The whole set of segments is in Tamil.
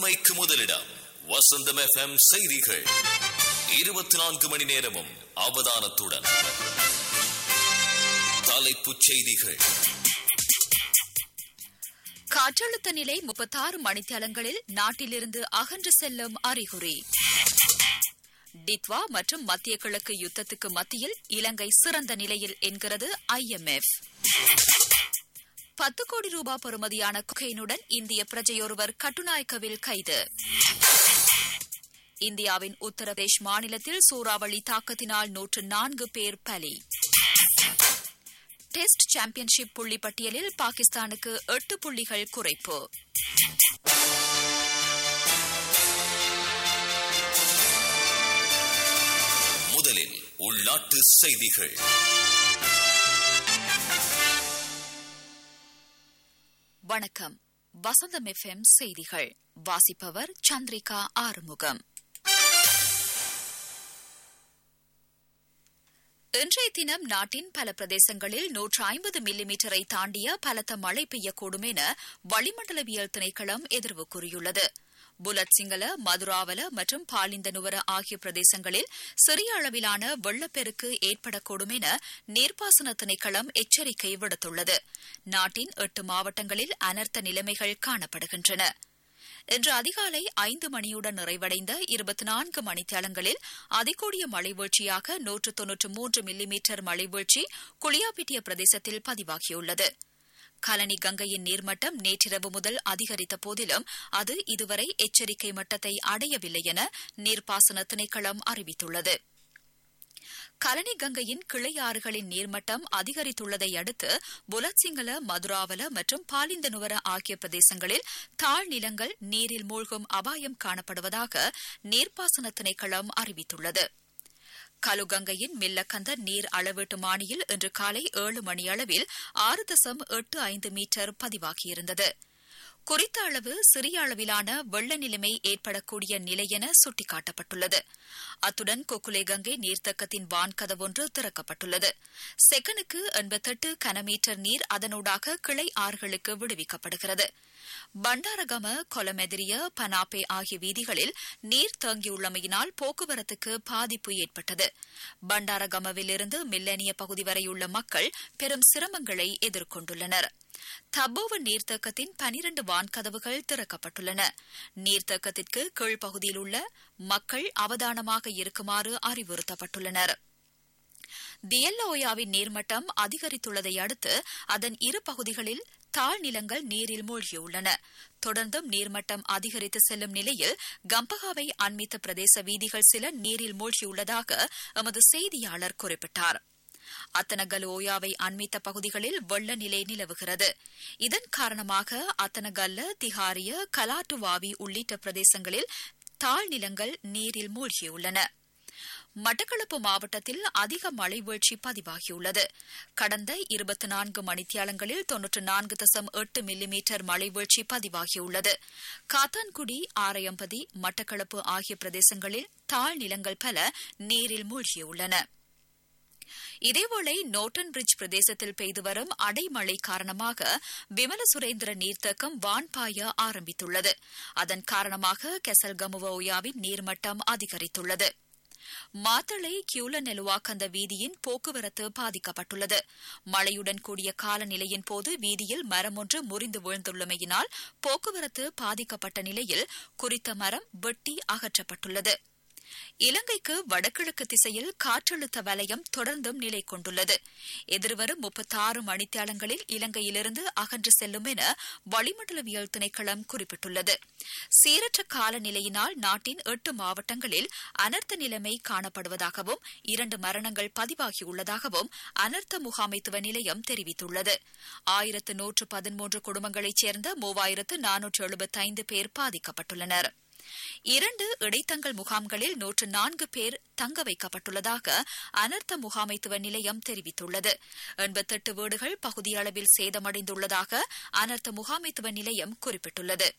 உண்மைக்கு முதலிடம் வசந்தம் எஃப்எம் செய்திகள் இருபத்தி நான்கு மணி நேரமும் அவதானத்துடன் தலைப்புச் செய்திகள் காற்றழுத்த நிலை முப்பத்தாறு மணித்தளங்களில் நாட்டிலிருந்து அகன்று செல்லும் அறிகுறி டித்வா மற்றும் மத்திய கிழக்கு யுத்தத்துக்கு மத்தியில் இலங்கை சிறந்த நிலையில் என்கிறது ஐஎம்எஃப் பத்து கோடி ரூபாய் பெறுமதியான கொகைனுடன் இந்திய பிரஜையொருவர் கட்டுநாயக்கவில் கைது இந்தியாவின் உத்தரப்பிரதேஷ் மாநிலத்தில் சூறாவளி தாக்கத்தினால் நூற்று நான்கு பேர் பலி டெஸ்ட் சாம்பியன்ஷிப் புள்ளி பட்டியலில் பாகிஸ்தானுக்கு எட்டு புள்ளிகள் குறைப்பு முதலில் உள்நாட்டு செய்திகள் வணக்கம் வசந்தம் எஃப்எம் செய்திகள் வாசிப்பவர் சந்திரிகா ஆறுமுகம் இன்றைய தினம் நாட்டின் பல பிரதேசங்களில் நூற்று ஐம்பது மில்லிமீட்டரை தாண்டிய பலத்த மழை பெய்யக்கூடும் என வளிமண்டலவியல் திணைக்களம் எதிர்வு கூறியுள்ளது புலட் சிங்கள மதுராவல மற்றும் பாலிந்தனுவர ஆகிய பிரதேசங்களில் சிறிய அளவிலான வெள்ளப்பெருக்கு ஏற்படக்கூடும் என நீர்ப்பாசன திணைக்களம் எச்சரிக்கை விடுத்துள்ளது நாட்டின் எட்டு மாவட்டங்களில் அனர்த்த நிலைமைகள் காணப்படுகின்றன இன்று அதிகாலை ஐந்து மணியுடன் நிறைவடைந்த இருபத்தி நான்கு மணித்தளங்களில் அதிகூடிய மழைவீழ்ச்சியாக நூற்று தொன்னூற்று மூன்று மில்லிமீட்டர் மழைவீழ்ச்சி குளியாப்பிட்டிய பிரதேசத்தில் பதிவாகியுள்ளது கலனி கங்கையின் நீர்மட்டம் நேற்றிரவு முதல் அதிகரித்த போதிலும் அது இதுவரை எச்சரிக்கை மட்டத்தை அடையவில்லை என நீர்ப்பாசன திணைக்களம் அறிவித்துள்ளது கலனி கங்கையின் கிளை ஆறுகளின் நீர்மட்டம் அதிகரித்துள்ளதை அடுத்து புலத்சிங்கள மதுராவல மற்றும் பாலிந்தனுவர ஆகிய பிரதேசங்களில் தாழ்நிலங்கள் நீரில் மூழ்கும் அபாயம் காணப்படுவதாக நீர்ப்பாசன திணைக்களம் அறிவித்துள்ளது கலுகங்கையின் மில்லக்கந்த நீர் அளவீட்டு மானியில் இன்று காலை ஏழு மணியளவில் ஆறு தசம் எட்டு ஐந்து மீட்டர் பதிவாகியிருந்தது குறித்த அளவு சிறிய அளவிலான வெள்ள நிலைமை ஏற்படக்கூடிய நிலை என சுட்டிக்காட்டப்பட்டுள்ளது அத்துடன் கொக்குலே கங்கை நீர்த்தக்கத்தின் வான்கதவொன்று திறக்கப்பட்டுள்ளது செகனுக்கு எண்பத்தெட்டு கனமீட்டர் நீர் அதனூடாக கிளை ஆறுகளுக்கு விடுவிக்கப்படுகிறது பண்டாரகம கொலமெதிரிய பனாப்பே ஆகிய வீதிகளில் நீர் தேங்கியுள்ளமையினால் போக்குவரத்துக்கு பாதிப்பு ஏற்பட்டது பண்டாரகமவிலிருந்து மில்லனிய பகுதி வரையுள்ள மக்கள் பெரும் சிரமங்களை எதிர்கொண்டுள்ளனா் தபோவ நீர்த்தக்கத்தின் பனிரண்டு வான்கதவுகள் திறக்கப்பட்டுள்ளன நீர்த்தக்கத்திற்கு கீழ்ப்பகுதியில் உள்ள மக்கள் அவதானமாக இருக்குமாறு அறிவுறுத்தப்பட்டுள்ளனர் தியல்லோயாவின் நீர்மட்டம் அதிகரித்துள்ளதை அடுத்து அதன் இரு பகுதிகளில் தாழ்நிலங்கள் நீரில் மூழ்கியுள்ளன தொடர்ந்தும் நீர்மட்டம் அதிகரித்து செல்லும் நிலையில் கம்பகாவை அண்மித்த பிரதேச வீதிகள் சில நீரில் மூழ்கியுள்ளதாக எமது செய்தியாளர் குறிப்பிட்டார் அத்தனகல் ஓயாவை அண்மித்த பகுதிகளில் வெள்ள நிலை நிலவுகிறது இதன் காரணமாக அத்தனகல்ல திஹாரிய கலாட்டுவாவி உள்ளிட்ட பிரதேசங்களில் தாழ்நிலங்கள் நீரில் மூழ்கியுள்ளன மட்டக்களப்பு மாவட்டத்தில் அதிக மழை வீழ்ச்சி பதிவாகியுள்ளது கடந்த இருபத்தி நான்கு மணித்தியாலங்களில் தொன்னூற்று நான்கு தசம் எட்டு மில்லிமீட்டர் மழை வீழ்ச்சி பதிவாகியுள்ளது காத்தான்குடி ஆரையம்பதி மட்டக்களப்பு ஆகிய பிரதேசங்களில் தாழ்நிலங்கள் பல நீரில் மூழ்கியுள்ளன இதேவேளை நோட்டன் பிரிட்ஜ் பிரதேசத்தில் பெய்து வரும் அடைமழை காரணமாக விமல சுரேந்திர நீர்த்தேக்கம் வான்பாய ஆரம்பித்துள்ளது அதன் காரணமாக கெசல்கமுவ ஒயாவின் நீர்மட்டம் அதிகரித்துள்ளது மாத்தளை கியூல நெலுவாக்கந்த வீதியின் போக்குவரத்து பாதிக்கப்பட்டுள்ளது மழையுடன் கூடிய காலநிலையின் போது வீதியில் மரம் ஒன்று முறிந்து வீழ்ந்துள்ளமையினால் போக்குவரத்து பாதிக்கப்பட்ட நிலையில் குறித்த மரம் வெட்டி அகற்றப்பட்டுள்ளது இலங்கைக்கு வடகிழக்கு திசையில் காற்றழுத்த வலயம் தொடர்ந்தும் நிலை கொண்டுள்ளது எதிர்வரும் முப்பத்தாறு மணித்தியாலங்களில் இலங்கையிலிருந்து அகன்று செல்லும் என வளிமண்டலவியல் திணைக்களம் குறிப்பிட்டுள்ளது சீரற்ற காலநிலையினால் நாட்டின் எட்டு மாவட்டங்களில் அனர்த்த நிலைமை காணப்படுவதாகவும் இரண்டு மரணங்கள் பதிவாகியுள்ளதாகவும் அனர்த்த முகாமைத்துவ நிலையம் தெரிவித்துள்ளது ஆயிரத்து நூற்று பதிமூன்று குடும்பங்களைச் சேர்ந்த மூவாயிரத்து நானூற்று எழுபத்தைந்து பேர் பாதிக்கப்பட்டுள்ளனா் இரண்டு இடைத்தங்கல் முகாம்களில் நூற்று நான்கு பேர் தங்க வைக்கப்பட்டுள்ளதாக அனர்த்த முகாமைத்துவ நிலையம் தெரிவித்துள்ளது எண்பத்தெட்டு வீடுகள் பகுதியளவில் சேதமடைந்துள்ளதாக அனர்த்த முகாமைத்துவ நிலையம் குறிப்பிட்டுள்ளது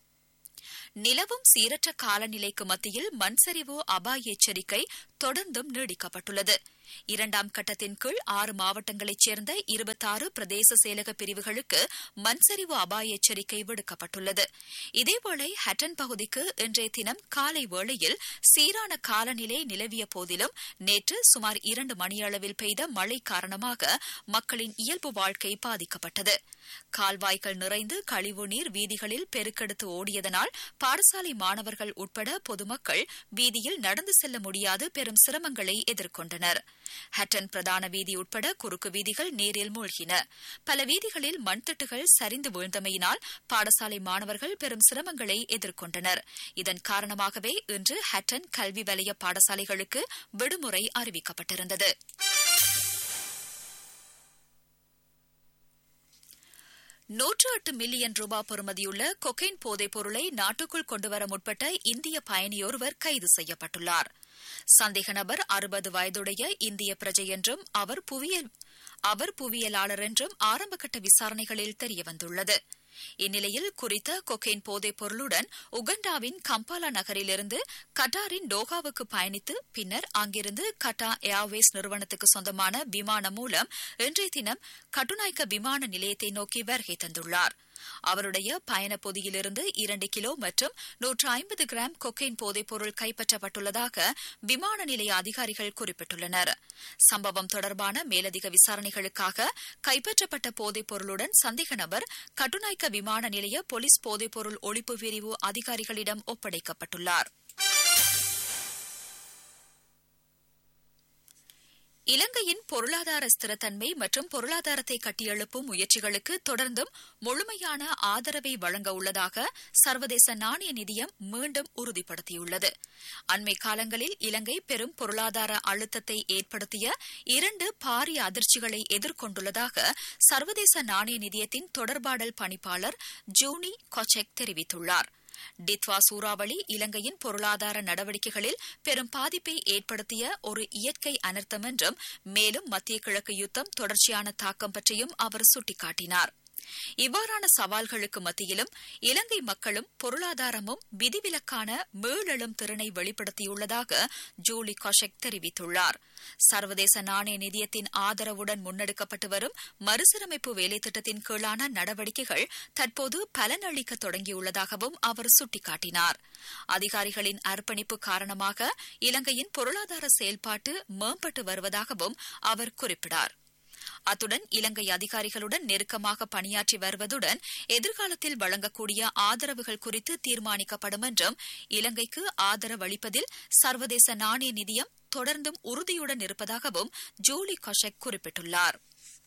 நிலவும் சீரற்ற காலநிலைக்கு மத்தியில் மண்சரிவு அபாய எச்சரிக்கை தொடர்ந்தும் நீடிக்கப்பட்டுள்ளது இரண்டாம் கட்டத்தின் கீழ் ஆறு மாவட்டங்களைச் சேர்ந்த இருபத்தாறு பிரதேச செயலக பிரிவுகளுக்கு மண்சரிவு அபாய எச்சரிக்கை விடுக்கப்பட்டுள்ளது இதேவேளை ஹட்டன் பகுதிக்கு இன்றைய தினம் காலை வேளையில் சீரான காலநிலை நிலவிய போதிலும் நேற்று சுமார் இரண்டு மணியளவில் பெய்த மழை காரணமாக மக்களின் இயல்பு வாழ்க்கை பாதிக்கப்பட்டது கால்வாய்கள் நிறைந்து கழிவுநீர் வீதிகளில் பெருக்கெடுத்து ஓடியதனால் பாடசாலை மாணவர்கள் உட்பட பொதுமக்கள் வீதியில் நடந்து செல்ல முடியாது பெரும் சிரமங்களை எதிர்கொண்டனர் ஹட்டன் பிரதான வீதி உட்பட குறுக்கு வீதிகள் நீரில் மூழ்கின பல வீதிகளில் மண்திட்டுகள் சரிந்து வீழ்ந்தமையினால் பாடசாலை மாணவர்கள் பெரும் சிரமங்களை எதிர்கொண்டனர் இதன் காரணமாகவே இன்று ஹட்டன் கல்வி வலய பாடசாலைகளுக்கு விடுமுறை அறிவிக்கப்பட்டிருந்தது நூற்று எட்டு மில்லியன் ரூபாய் பெறுமதியுள்ள கொக்கைன் போதைப் பொருளை நாட்டுக்குள் கொண்டுவர முற்பட்ட இந்திய பயணியொருவர் கைது செய்யப்பட்டுள்ளார் சந்தேக நபர் அறுபது வயதுடைய இந்திய பிரஜை என்றும் அவர் புவியியல் அவர் புவியியலாளர் என்றும் ஆரம்பகட்ட விசாரணைகளில் தெரியவந்துள்ளது இந்நிலையில் குறித்த கொக்கைன் போதைப் பொருளுடன் உகண்டாவின் கம்பாலா நகரிலிருந்து கட்டாரின் டோகாவுக்கு பயணித்து பின்னர் அங்கிருந்து கட்டா ஏர்வேஸ் நிறுவனத்துக்கு சொந்தமான விமானம் மூலம் இன்றைய தினம் கட்டுநாய்க்க விமான நிலையத்தை நோக்கி வருகை தந்துள்ளார் அவருடைய பயண பொதியிலிருந்து இரண்டு கிலோ மற்றும் நூற்று ஐம்பது கிராம் கொக்கைன் போதைப் பொருள் கைப்பற்றப்பட்டுள்ளதாக விமான நிலைய அதிகாரிகள் குறிப்பிட்டுள்ளனர் சம்பவம் தொடர்பான மேலதிக விசாரணைகளுக்காக கைப்பற்றப்பட்ட போதைப் பொருளுடன் சந்தேக நபர் கட்டுநாய்க்க விமான நிலைய போலீஸ் போதைப் பொருள் ஒழிப்பு பிரிவு அதிகாரிகளிடம் ஒப்படைக்கப்பட்டுள்ளார் இலங்கையின் பொருளாதார ஸ்திரத்தன்மை மற்றும் பொருளாதாரத்தை கட்டியெழுப்பும் முயற்சிகளுக்கு தொடர்ந்தும் முழுமையான ஆதரவை வழங்க உள்ளதாக சர்வதேச நாணய நிதியம் மீண்டும் உறுதிப்படுத்தியுள்ளது அண்மை காலங்களில் இலங்கை பெரும் பொருளாதார அழுத்தத்தை ஏற்படுத்திய இரண்டு பாரிய அதிர்ச்சிகளை எதிர்கொண்டுள்ளதாக சர்வதேச நாணய நிதியத்தின் தொடர்பாடல் பணிப்பாளர் ஜூனி கொச்செக் தெரிவித்துள்ளார் டித்வா சூறாவளி இலங்கையின் பொருளாதார நடவடிக்கைகளில் பெரும் பாதிப்பை ஏற்படுத்திய ஒரு இயற்கை அனர்த்தம் என்றும் மேலும் மத்திய கிழக்கு யுத்தம் தொடர்ச்சியான தாக்கம் பற்றியும் அவர் சுட்டிக்காட்டினார் இவ்வாறான சவால்களுக்கு மத்தியிலும் இலங்கை மக்களும் பொருளாதாரமும் விதிவிலக்கான மீளெழும் திறனை வெளிப்படுத்தியுள்ளதாக ஜூலி கொஷெக் தெரிவித்துள்ளார் சர்வதேச நாணய நிதியத்தின் ஆதரவுடன் முன்னெடுக்கப்பட்டு வரும் மறுசீரமைப்பு வேலைத்திட்டத்தின் கீழான நடவடிக்கைகள் தற்போது பலனளிக்க தொடங்கியுள்ளதாகவும் அவர் சுட்டிக்காட்டினார் அதிகாரிகளின் அர்ப்பணிப்பு காரணமாக இலங்கையின் பொருளாதார செயல்பாட்டு மேம்பட்டு வருவதாகவும் அவர் குறிப்பிட்டார் அத்துடன் இலங்கை அதிகாரிகளுடன் நெருக்கமாக பணியாற்றி வருவதுடன் எதிர்காலத்தில் வழங்கக்கூடிய ஆதரவுகள் குறித்து தீர்மானிக்கப்படும் என்றும் இலங்கைக்கு ஆதரவளிப்பதில் சர்வதேச நாணய நிதியம் தொடர்ந்தும் உறுதியுடன் இருப்பதாகவும் ஜூலி கொஷெக் குறிப்பிட்டுள்ளார்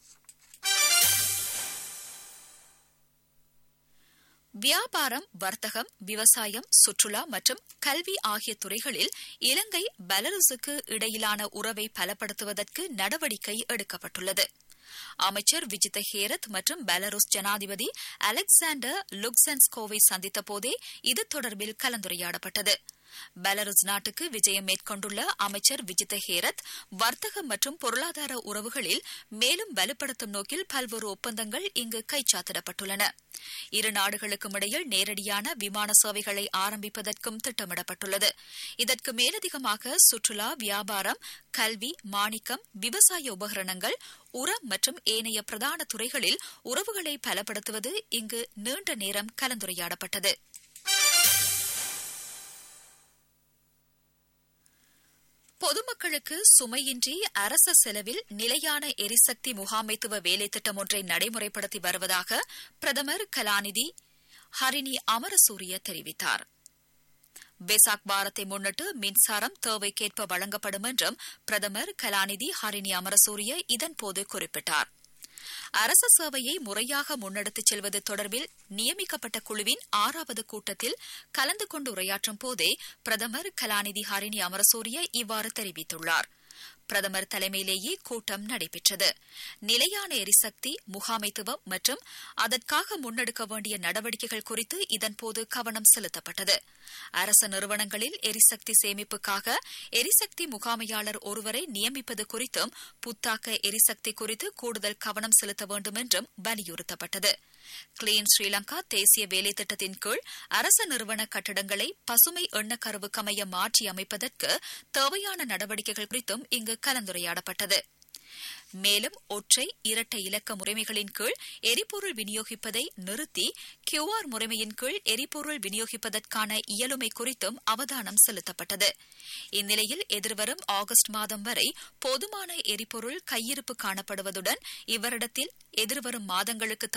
வியாபாரம் வர்த்தகம் விவசாயம் சுற்றுலா மற்றும் கல்வி ஆகிய துறைகளில் இலங்கை பெலருஸுக்கு இடையிலான உறவை பலப்படுத்துவதற்கு நடவடிக்கை எடுக்கப்பட்டுள்ளது அமைச்சர் விஜித ஹேரத் மற்றும் பெலருஸ் ஜனாதிபதி அலெக்சாண்டர் லுக்சென்ஸ்கோவை சந்தித்த போதே இது தொடர்பில் கலந்துரையாடப்பட்டது பெலருஸ் நாட்டுக்கு விஜயம் மேற்கொண்டுள்ள அமைச்சர் விஜித ஹேரத் வர்த்தகம் மற்றும் பொருளாதார உறவுகளில் மேலும் வலுப்படுத்தும் நோக்கில் பல்வேறு ஒப்பந்தங்கள் இங்கு கைச்சாத்திடப்பட்டுள்ளன இரு நாடுகளுக்கும் இடையில் நேரடியான விமான சேவைகளை ஆரம்பிப்பதற்கும் திட்டமிடப்பட்டுள்ளது இதற்கு மேலதிகமாக சுற்றுலா வியாபாரம் கல்வி மாணிக்கம் விவசாய உபகரணங்கள் உரம் மற்றும் ஏனைய பிரதான துறைகளில் உறவுகளை பலப்படுத்துவது இங்கு நீண்ட நேரம் கலந்துரையாடப்பட்டது பொதுமக்களுக்கு சுமையின்றி அரச செலவில் நிலையான எரிசக்தி முகாமைத்துவ வேலைத்திட்டம் ஒன்றை நடைமுறைப்படுத்தி வருவதாக பிரதமர் கலாநிதி ஹரிணி அமரசூரிய தெரிவித்தார் வெசாக் வாரத்தை முன்னிட்டு மின்சாரம் தேவைக்கேற்ப வழங்கப்படும் என்றும் பிரதமர் கலாநிதி ஹரிணி அமரசூரிய இதன்போது குறிப்பிட்டார் அரச சேவையை முறையாக முன்னெடுத்துச் செல்வது தொடர்பில் நியமிக்கப்பட்ட குழுவின் ஆறாவது கூட்டத்தில் கலந்து கொண்டு உரையாற்றும் போதே பிரதமர் கலாநிதி ஹரிணி அமரசூரிய இவ்வாறு தெரிவித்துள்ளார் பிரதமர் தலைமையிலேயே கூட்டம் நடைபெற்றது நிலையான எரிசக்தி முகாமைத்துவம் மற்றும் அதற்காக முன்னெடுக்க வேண்டிய நடவடிக்கைகள் குறித்து இதன்போது கவனம் செலுத்தப்பட்டது அரச நிறுவனங்களில் எரிசக்தி சேமிப்புக்காக எரிசக்தி முகாமையாளர் ஒருவரை நியமிப்பது குறித்தும் புத்தாக்க எரிசக்தி குறித்து கூடுதல் கவனம் செலுத்த வேண்டும் என்றும் வலியுறுத்தப்பட்டது கிளீன் ஸ்ரீலங்கா தேசிய வேலை திட்டத்தின் கீழ் அரச நிறுவன கட்டடங்களை பசுமை எண்ணக்கருவுக்கமைய மாற்றி அமைப்பதற்கு தேவையான நடவடிக்கைகள் குறித்தும் இங்கு கலந்துரையாடப்பட்டது மேலும் ஒற்றை இரட்டை இலக்க முறைமைகளின் கீழ் எரிபொருள் விநியோகிப்பதை நிறுத்தி கியூஆர் முறைமையின் கீழ் எரிபொருள் விநியோகிப்பதற்கான இயலுமை குறித்தும் அவதானம் செலுத்தப்பட்டது இந்நிலையில் எதிர்வரும் ஆகஸ்ட் மாதம் வரை போதுமான எரிபொருள் கையிருப்பு காணப்படுவதுடன் இவ்வருடத்தில் எதிர்வரும் மாதங்களுக்கு